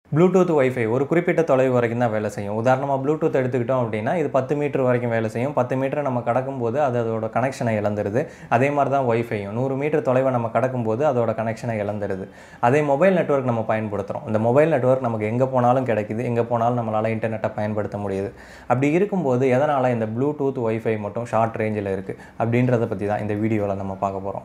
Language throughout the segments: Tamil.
ப்ளூடூத் வைஃபை ஒரு குறிப்பிட்ட தொலைவு வரைக்கும் தான் வேலை செய்யும் உதாரணமாக ப்ளூடூத் எடுத்துக்கிட்டோம் அப்படின்னா இது பத்து மீட்டர் வரைக்கும் வேலை செய்யும் பத்து மீட்டர் நம்ம கடக்கும்போது அது அதோட கனெக்ஷனை இழந்துருது அதே மாதிரி தான் வைஃபையும் நூறு மீட்டர் தொலைவை நம்ம கடக்கும்போது அதோட கனெக்ஷனை இழந்துருது அதே மொபைல் நெட்வொர்க் நம்ம பயன்படுத்துகிறோம் இந்த மொபைல் நெட்வொர்க் நமக்கு எங்கே போனாலும் கிடைக்குது எங்கே போனாலும் நம்மளால் இன்டர்நெட்டை பயன்படுத்த முடியுது அப்படி இருக்கும்போது எதனால் இந்த ப்ளூடூத் வைஃபை மட்டும் ஷார்ட் ரேஞ்சில் இருக்குது அப்படின்றத பற்றி தான் இந்த வீடியோவில் நம்ம பார்க்க போகிறோம்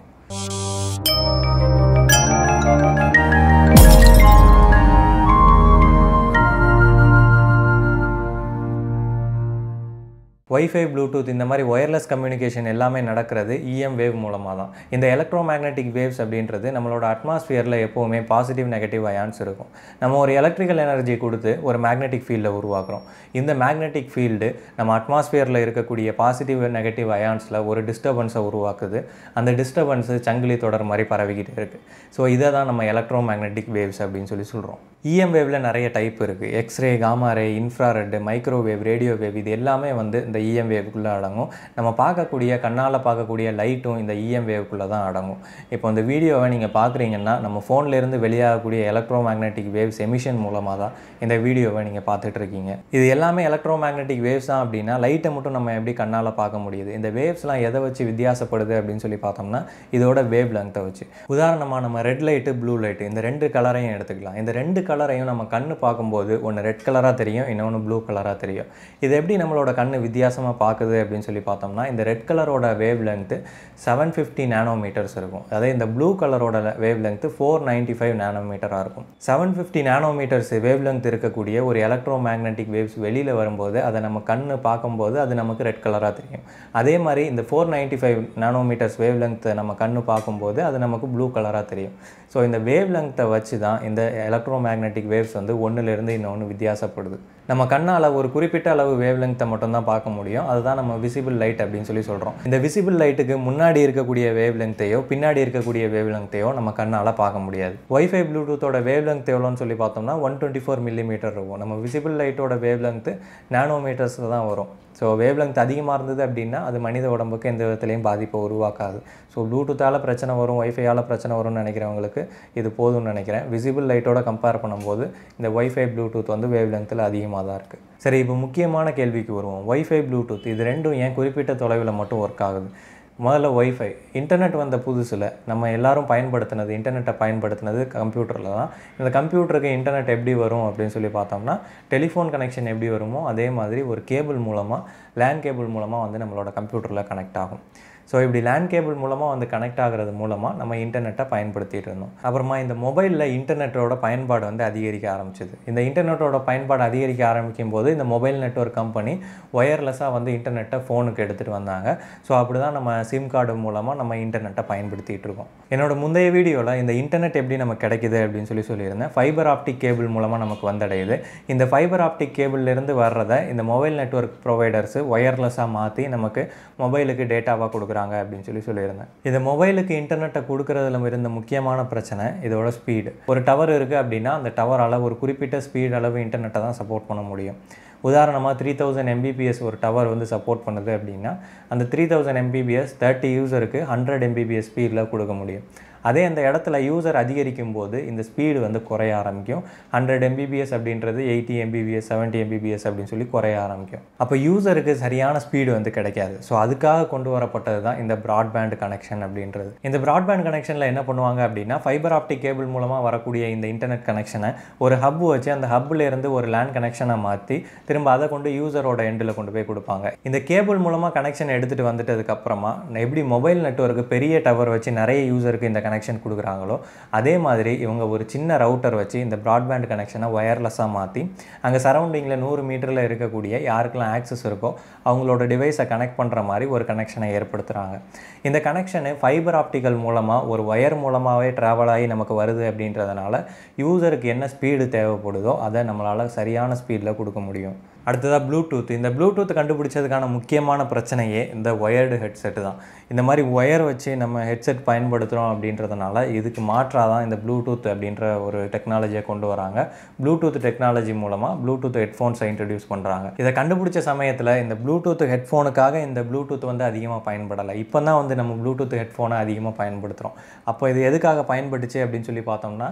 வைஃபை ப்ளூடூத் இந்த மாதிரி ஒயர்லெஸ் கம்யூனிகேஷன் எல்லாமே நடக்கிறது இஎம் வேவ் மூலமாக தான் இந்த எலக்ட்ரோ மேக்னெட்டிக் வேவ்ஸ் அப்படின்றது நம்மளோட அட்மாஸ்ஃபியரில் எப்போவுமே பாசிட்டிவ் நெகட்டிவ் அயான்ஸ் இருக்கும் நம்ம ஒரு எலக்ட்ரிக்கல் எனர்ஜி கொடுத்து ஒரு மேக்னெட்டிக் ஃபீல்டை உருவாக்குறோம் இந்த மேக்னெட்டிக் ஃபீல்டு நம்ம அட்மாஸ்ஃபியரில் இருக்கக்கூடிய பாசிட்டிவ் நெகட்டிவ் அயான்ஸில் ஒரு டிஸ்டர்பன்ஸை உருவாக்குது அந்த டிஸ்டர்பன்ஸு சங்கிலி தொடர் மாதிரி பரவிக்கிட்டே இருக்குது ஸோ இதை தான் நம்ம எலக்ட்ரோ மேக்னெட்டிக் வேவ்ஸ் அப்படின்னு சொல்லி சொல்கிறோம் இஎம் வேவில் நிறைய டைப் இருக்குது x ray gamma ray infrared microwave radio wave இது எல்லாமே வந்து இந்த இஎம் வேவுக்குள்ளே அடங்கும் நம்ம பார்க்கக்கூடிய கண்ணால் பார்க்கக்கூடிய லைட்டும் இந்த இஎம் வேவுக்குள்ளே தான் அடங்கும் இப்போ இந்த வீடியோவை நீங்கள் பார்க்குறீங்கன்னா நம்ம ஃபோன்லேருந்து வெளியாகக்கூடிய எலக்ட்ரோ மேக்னெட்டிக் வேவ்ஸ் எமிஷன் மூலமாக தான் இந்த வீடியோவை நீங்கள் பார்த்துட்ருக்கீங்க இது எல்லாமே எலக்ட்ரோ மேக்னெட்டிக் வேவ்ஸ் தான் அப்படின்னா லைட்டை மட்டும் நம்ம எப்படி கண்ணால் பார்க்க முடியுது இந்த வேவ்ஸ்லாம் எதை வச்சு வித்தியாசப்படுது அப்படின்னு சொல்லி பார்த்தோம்னா இதோட வேவ் லெங்த்தை வச்சு உதாரணமாக நம்ம ரெட் லைட்டு ப்ளூ லைட்டு இந்த ரெண்டு கலரையும் எடுத்துக்கலாம் இந்த ரெண்டு கலரையும் நம்ம கண்ணு பார்க்கும்போது ஒன்று ரெட் கலராக தெரியும் இன்னொன்று ப்ளூ கலராக தெரியும் இது எப்படி நம்மளோட கண்ணு வித்தியாசமாக பார்க்குது அப்படின்னு சொல்லி பார்த்தோம்னா இந்த ரெட் கலரோட wave length seven fifty nanometers இருக்கும் அதே இந்த ப்ளூ கலரோட wave length four ninety five நானோமீட்டராக இருக்கும் seven fifty nanometers wave length இருக்கக்கூடிய ஒரு எலக்ட்ரோ மேக்னெட்டிக் வேவ்ஸ் வெளியில் வரும்போது அதை நம்ம கண்ணு பார்க்கும்போது அது நமக்கு ரெட் கலராக தெரியும் அதே மாதிரி இந்த four ninety five nanometers wave லென்த்தை நம்ம கண்ணு பார்க்கும்போது அது நமக்கு ப்ளூ கலராக தெரியும் ஸோ இந்த வேவ் லெங்த்தை வச்சு தான் இந்த எலக்ட்ரோ மேக்னெட்டிக் வேவ்ஸ் வந்து ஒன்றுலேருந்து இன்னொன்று வித்தியாசப்படுது நம்ம கண்ணால் ஒரு குறிப்பிட்ட அளவு வேவ் லெங்த்தை மட்டும்தான் பார்க்க முடியும் அதுதான் நம்ம விசிபிள் லைட் அப்படின்னு சொல்லி சொல்கிறோம் இந்த விசிபிள் லைட்டுக்கு முன்னாடி இருக்கக்கூடிய வேவ் லெங்த்தையோ பின்னாடி இருக்கக்கூடிய வேவ் லெங்த்தையோ நம்ம கண்ணால் பார்க்க முடியாது ஒய்ஃபை ப்ளூடூத்தோட வேவ் லெங்த் எவ்வளோன்னு சொல்லி பார்த்தோம்னா ஒன் டுவெண்ட்டி ஃபோர் மில்லிமீட்டர் இருக்கும் நம்ம விசிபிள் லைட்டோட வேவ் லெங்த்து நானோமீட்டர்ஸில் தான் வரும் ஸோ வேவ் லெங்த் அதிகமாக இருந்தது அப்படின்னா அது மனித உடம்புக்கு எந்த விதத்துலையும் பாதிப்பை உருவாக்காது ஸோ ப்ளூடூத்தால் பிரச்சனை வரும் ஒய்ஃபையால் பிரச்சனை வரும்னு நினைக்கிறவங்களுக்கு இது போதும்னு நினைக்கிறேன் விசிபிள் லைட்டோட கம்பேர் பண்ணும்போது இந்த ஒய்ஃபை ப்ளூடூத் வந்து வேவ் லெங்த்தில் அதிகமாக தான் இருக்குது சரி இப்போ முக்கியமான கேள்விக்கு வருவோம் ஒய்ஃபை ப்ளூடூத் இது ரெண்டும் ஏன் குறிப்பிட்ட தொலைவில் மட்டும் ஒர்க் ஆகுது முதல்ல ஒய்ஃபை இன்டர்நெட் வந்த புதுசில் நம்ம எல்லாரும் பயன்படுத்தினது இன்டர்நெட்டை பயன்படுத்தினது கம்ப்யூட்டரில் தான் இந்த கம்ப்யூட்டருக்கு இன்டர்நெட் எப்படி வரும் அப்படின்னு சொல்லி பார்த்தோம்னா டெலிஃபோன் கனெக்ஷன் எப்படி வருமோ அதே மாதிரி ஒரு கேபிள் மூலமாக லேண்ட் கேபிள் மூலமாக வந்து நம்மளோட கம்ப்யூட்டரில் கனெக்ட் ஆகும் ஸோ இப்படி லேண்ட் கேபிள் மூலமாக வந்து கனெக்ட் ஆகிறது மூலமாக நம்ம இன்டர்நெட்டை பயன்படுத்திகிட்டு இருந்தோம் அப்புறமா இந்த மொபைலில் இன்டர்நெட்டோட பயன்பாடு வந்து அதிகரிக்க ஆரம்பிச்சது இந்த இன்டர்நெட்டோட பயன்பாடு அதிகரிக்க ஆரம்பிக்கும் போது இந்த மொபைல் நெட்ஒர்க் கம்பெனி ஒயர்லெஸ்ஸாக வந்து இன்டர்நெட்டை ஃபோனுக்கு எடுத்துகிட்டு வந்தாங்க ஸோ அப்படி தான் நம்ம சிம் கார்டு மூலமாக நம்ம இன்டர்நெட்டை பயன்படுத்திகிட்டு இருக்கோம் என்னோட முந்தைய வீடியோவில் இந்த இன்டர்நெட் எப்படி நம்ம கிடைக்குது அப்படின்னு சொல்லி சொல்லியிருந்தேன் ஃபைபர் ஆப்டிக் கேபிள் மூலமாக நமக்கு வந்தடையுது இந்த ஃபைபர் ஆப்டிக் கேபிள்லேருந்து வர்றதை இந்த மொபைல் நெட்ஒர்க் ப்ரொவைடர்ஸு ஒயர்லெஸ்ஸாக மாற்றி நமக்கு மொபைலுக்கு டேட்டாவாக கொடுக்குறாங்க கொடுக்குறாங்க அப்படின்னு சொல்லி சொல்லியிருந்தேன் இந்த மொபைலுக்கு இன்டர்நெட்டை கொடுக்குறதுல இருந்த முக்கியமான பிரச்சனை இதோட ஸ்பீடு ஒரு டவர் இருக்குது அப்படின்னா அந்த டவரால் ஒரு குறிப்பிட்ட ஸ்பீட் அளவு இன்டர்நெட்டை தான் சப்போர்ட் பண்ண முடியும் உதாரணமாக த்ரீ தௌசண்ட் எம்பிபிஎஸ் ஒரு டவர் வந்து சப்போர்ட் பண்ணுது அப்படின்னா அந்த த்ரீ தௌசண்ட் எம்பிபிஎஸ் தேர்ட்டி யூசருக்கு ஹண்ட்ரட் எம்பிபிஎஸ் ஸ்பீடில் கொடுக்க முடியும் அதே அந்த இடத்துல யூசர் அதிகரிக்கும் போது இந்த ஸ்பீடு வந்து குறைய ஆரம்பிக்கும் ஹண்ட்ரட் எம்பிபிஎஸ் அப்படின்றது எயிட்டி எம்பிபிஎஸ் செவன்ட்டி எம்பிபிஎஸ் அப்படின்னு சொல்லி குறைய ஆரம்பிக்கும் அப்போ யூசருக்கு சரியான ஸ்பீடு வந்து கிடைக்காது ஸோ அதுக்காக கொண்டு வரப்பட்டது தான் இந்த ப்ராட்பேண்ட் கனெக்ஷன் அப்படின்றது இந்த ப்ராட்பேண்ட் கனெக்ஷனில் என்ன பண்ணுவாங்க அப்படின்னா ஃபைபர் ஆப்டிக் கேபிள் மூலமாக வரக்கூடிய இந்த இன்டர்நெட் கனெக்ஷனை ஒரு ஹப் வச்சு அந்த ஹப்பில் இருந்து ஒரு லேண்ட் கனெக்ஷனை மாற்றி திரும்ப அதை கொண்டு யூசரோட எண்டில் கொண்டு போய் கொடுப்பாங்க இந்த கேபிள் மூலமாக கனெக்ஷன் எடுத்துகிட்டு வந்துட்டதுக்கு அப்புறமா எப்படி மொபைல் நெட்ஒர்க்கு பெரிய டவர் வச்சு நிறைய யூசருக்கு இந்த கனெக்ஷன் கொடுக்குறாங்களோ அதே மாதிரி இவங்க ஒரு சின்ன ரவுட்டர் வச்சு இந்த ப்ராட்பேண்ட் கனெக்ஷனை ஒயர்லெஸ்ஸாக மாற்றி அங்கே சரௌண்டிங்கில் நூறு மீட்டரில் இருக்கக்கூடிய யாருக்கெல்லாம் ஆக்சஸ் இருக்கோ அவங்களோட டிவைஸை கனெக்ட் பண்ணுற மாதிரி ஒரு கனெக்ஷனை ஏற்படுத்துகிறாங்க இந்த கனெக்ஷனு ஃபைபர் ஆப்டிக்கல் மூலமாக ஒரு ஒயர் மூலமாகவே ட்ராவல் ஆகி நமக்கு வருது அப்படின்றதுனால யூசருக்கு என்ன ஸ்பீடு தேவைப்படுதோ அதை நம்மளால் சரியான ஸ்பீடில் கொடுக்க முடியும் அடுத்ததாக ப்ளூடூத் இந்த ப்ளூடூத் கண்டுபிடிச்சதுக்கான முக்கியமான பிரச்சனையே இந்த ஒயர்டு ஹெட்செட்டு தான் இந்த மாதிரி ஒயர் வச்சு நம்ம ஹெட்செட் பயன்படுத்துகிறோம் அப்படின்றதுனால இதுக்கு மாற்றாக தான் இந்த ப்ளூடூத் அப்படின்ற ஒரு டெக்னாலஜியை கொண்டு வராங்க ப்ளூடூத் டெக்னாலஜி மூலமாக ப்ளூடூத் ஹெட்ஃபோன்ஸை இன்ட்ரடியூஸ் பண்ணுறாங்க இதை கண்டுபிடிச்ச சமயத்தில் இந்த ப்ளூடூத் ஹெட்ஃபோனுக்காக இந்த ப்ளூடூத் வந்து அதிகமாக பயன்படலை இப்போ தான் வந்து நம்ம ப்ளூடூத் ஹெட்ஃபோனை அதிகமாக பயன்படுத்துகிறோம் அப்போ இது எதுக்காக பயன்பட்டுச்சு அப்படின்னு சொல்லி பார்த்தோம்னா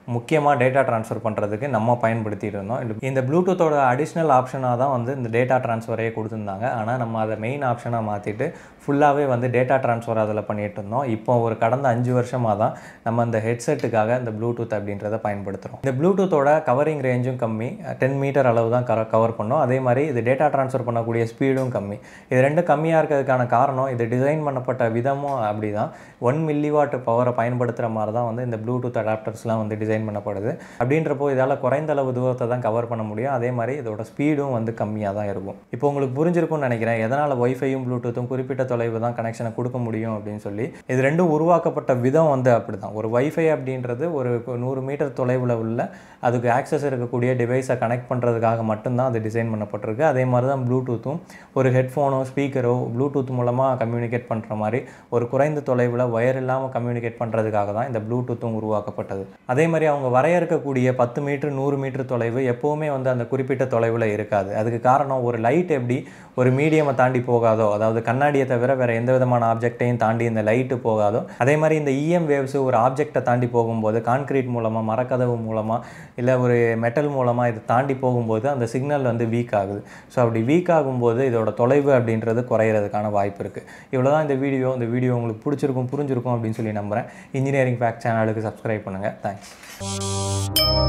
முக்கியமாக டேட்டா ட்ரான்ஸ்ஃபர் பண்ணுறதுக்கு நம்ம பயன்படுத்திட்டு இருந்தோம் இந்த- இந்த ப்ளூடூத்தோட அடிஷ்னல் ஆப்ஷனாக தான் வந்து இந்த டேட்டா ட்ரான்ஸ்ஃபரையே கொடுத்துருந்தாங்க ஆனால் நம்ம அதை மெயின் ஆப்ஷனாக மாற்றிட்டு ஃபுல்லாகவே வந்து டேட்டா ட்ரான்ஸ்ஃபர் அதில் பண்ணிட்டு இருந்தோம் இப்போ ஒரு கடந்த அஞ்சு வருஷமாக தான் நம்ம இந்த ஹெட்செட்டுக்காக இந்த ப்ளூடூத் அப்படின்றத பயன்படுத்துகிறோம் இந்த ப்ளூடூத்தோட கவரிங் ரேஞ்சும் கம்மி டென் மீட்டர் அளவு தான் கர கவர் பண்ணோம் அதே மாதிரி இது டேட்டா ட்ரான்ஸ்ஃபர் பண்ணக்கூடிய ஸ்பீடும் கம்மி இது ரெண்டும் கம்மியாக இருக்கிறதுக்கான காரணம் இது டிசைன் பண்ணப்பட்ட விதமும் அப்படி தான் ஒன் மில்லி வாட் பவரை பயன்படுத்துகிற மாதிரி தான் வந்து இந்த ப்ளூடூத் அடாப்டர்ஸ்லாம் வந்து டிசைன் பண்ணப்படுது அப்படின்றப்போ இதால் குறைந்த அளவு தூரத்தை தான் கவர் பண்ண முடியும் அதே மாதிரி இதோட ஸ்பீடும் வந்து கம்மியாக தான் இருக்கும் இப்போ உங்களுக்கு புரிஞ்சிருக்கும்னு நினைக்கிறேன் எதனால் ஒய்ஃபையும் ப்ளூடூத்தும் குறிப்பிட்ட தொலைவு தான் கனெக்ஷனை கொடுக்க முடியும் அப்படின்னு சொல்லி இது ரெண்டும் உருவாக்கப்பட்ட விதம் வந்து அப்படி தான் ஒரு ஒய்ஃபை அப்படின்றது ஒரு நூறு மீட்டர் தொலைவில் உள்ள அதுக்கு ஆக்சஸ் இருக்கக்கூடிய டிவைஸை கனெக்ட் பண்ணுறதுக்காக மட்டும்தான் அது டிசைன் பண்ணப்பட்டிருக்கு அதே மாதிரி தான் ப்ளூடூத்தும் ஒரு ஹெட்ஃபோனோ ஸ்பீக்கரோ ப்ளூடூத் மூலமாக கம்யூனிகேட் பண்ணுற மாதிரி ஒரு குறைந்த தொலைவில் ஒயர் இல்லாமல் கம்யூனிகேட் பண்ணுறதுக்காக தான் இந்த ப்ளூடூத்தும் உருவாக்கப்பட்டது அதே மாதிரி அவங்க வரையறுக்கக்கூடிய பத்து மீட்டர் நூறு மீட்டர் தொலைவு எப்போவுமே வந்து அந்த குறிப்பிட்ட தொலைவில் இருக்காது அதுக்கு காரணம் ஒரு லைட் எப்படி ஒரு மீடியமை தாண்டி போகாதோ அதாவது கண்ணாடியை தவிர வேறு எந்த விதமான ஆப்ஜெக்டையும் தாண்டி இந்த லைட்டு போகாதோ அதே மாதிரி இந்த இஎம் வேவ்ஸ் ஒரு ஆப்ஜெக்டை தாண்டி போகும்போது கான்கிரீட் மூலமாக மரக்கதவு மூலமாக இல்லை ஒரு மெட்டல் மூலமாக இதை தாண்டி போகும்போது அந்த சிக்னல் வந்து வீக் ஆகுது ஸோ அப்படி வீக் ஆகும்போது இதோட தொலைவு அப்படின்றது குறையிறதுக்கான வாய்ப்பு இருக்குது இவ்வளோ தான் இந்த வீடியோ இந்த வீடியோ உங்களுக்கு பிடிச்சிருக்கும் புரிஞ்சிருக்கும் அப்படின்னு சொல்லி நம்புகிறேன் இன்ஜினியரிங் ஃபேக்ட் சேனலுக்கு சப்ஸ்கிரைப் பண்ணுங்கள் தேங்க்ஸ்